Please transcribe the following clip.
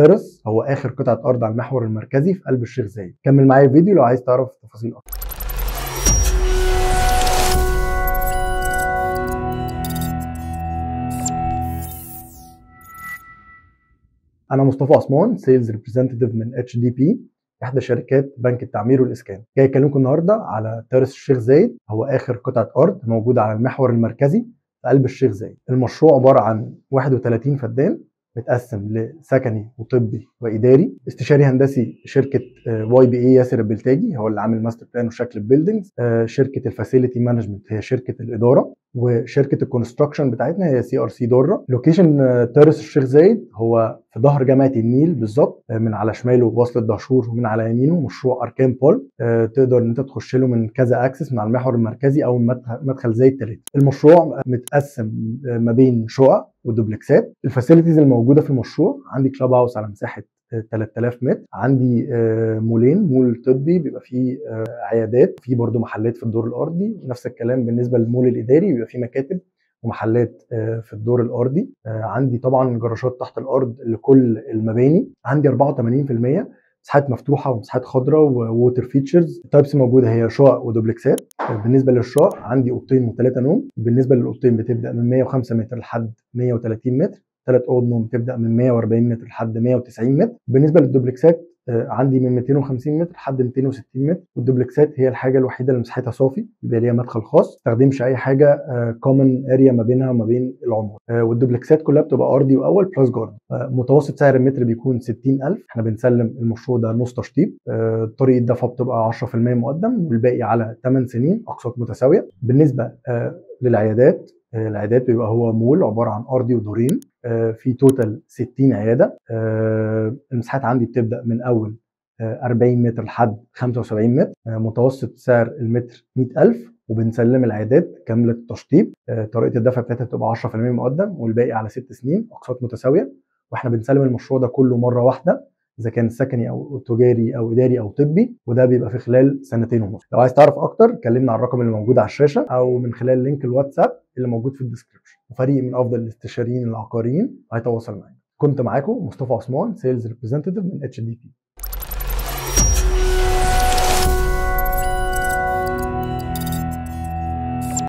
تيرس هو اخر قطعه ارض على المحور المركزي في قلب الشيخ زايد كمل معايا الفيديو لو عايز تعرف تفاصيل اكتر انا مصطفى عثمان سيلز ريبريزنتيف من اتش دي بي احدى شركات بنك التعمير والاسكان جاي اكلمكم النهارده على تيرس الشيخ زايد هو اخر قطعه ارض موجوده على المحور المركزي في قلب الشيخ زايد المشروع عباره عن 31 فدان متقسم لسكني وطبي واداري استشاري هندسي شركه واي بي اي ياسر البلتاجي هو اللي عامل ماستر بلان وشكل البيلدينجز شركه الفاسيلتي مانجمنت هي شركه الاداره وشركه الكونستراكشن بتاعتنا هي سي ار سي دوره لوكيشن تيرس الشيخ زايد هو في ظهر جامعه النيل بالظبط من على شماله وصل الدهشور ومن على يمينه مشروع اركان بول تقدر ان انت تخش له من كذا اكسس من على المحور المركزي او مدخل زايد ثلاثه المشروع متقسم ما بين شقق ودوبلكسات الفاسيلتيز الموجوده في المشروع عندي كلاب هاوس على مساحه 3000 متر عندي مولين مول طبي بيبقى فيه عيادات في برضه محلات في الدور الارضي نفس الكلام بالنسبه للمول الاداري بيبقى فيه مكاتب ومحلات في الدور الارضي عندي طبعا جراشات تحت الارض لكل المباني عندي 84% مساحات مفتوحه ومساحات خضراء ووتر فيتشرز التايبس موجوده هي شقق ودوبلكسات بالنسبه للشقق عندي اوضتين وثلاثه نوم بالنسبه للاوضتين بتبدا من 105 متر لحد 130 متر ثلاث اوض نوم تبدا من 140 متر لحد 190 متر بالنسبه للدوبلكسات عندي من 250 متر لحد 260 متر والدوبلكسات هي الحاجه الوحيده اللي مساحتها صافي بيبقى ليها مدخل خاص ما تستخدمش اي حاجه كومن اريا ما بينها وما بين العمر والدوبلكسات كلها بتبقى ارضي واول بلس جارد متوسط سعر المتر بيكون 60000 احنا بنسلم المشروع ده نص تشطيب طريقه دفع بتبقى 10% مقدم والباقي على 8 سنين اقساط متساويه بالنسبه للعيادات العيادات بيبقى هو مول عباره عن ارضي ودورين في توتال 60 عياده المساحات عندي بتبدا من اول 40 متر لحد 75 متر متوسط سعر المتر 100000 وبنسلم العيادات كامله التشطيب طريقه الدفع بتاعتها بتبقى 10% مقدم والباقي على 6 سنين اقساط متساويه واحنا بنسلم المشروع ده كله مره واحده اذا كان سكني او تجاري او اداري او طبي وده بيبقى في خلال سنتين ونص لو عايز تعرف اكتر كلمنا على الرقم اللي موجود على الشاشه او من خلال لينك الواتساب اللي موجود في الديسكربشن وفريق من افضل الاستشاريين العقاريين هيتواصل معاك كنت معاكم مصطفى عثمان سيلز ريبريزنتيف من اتش دي بي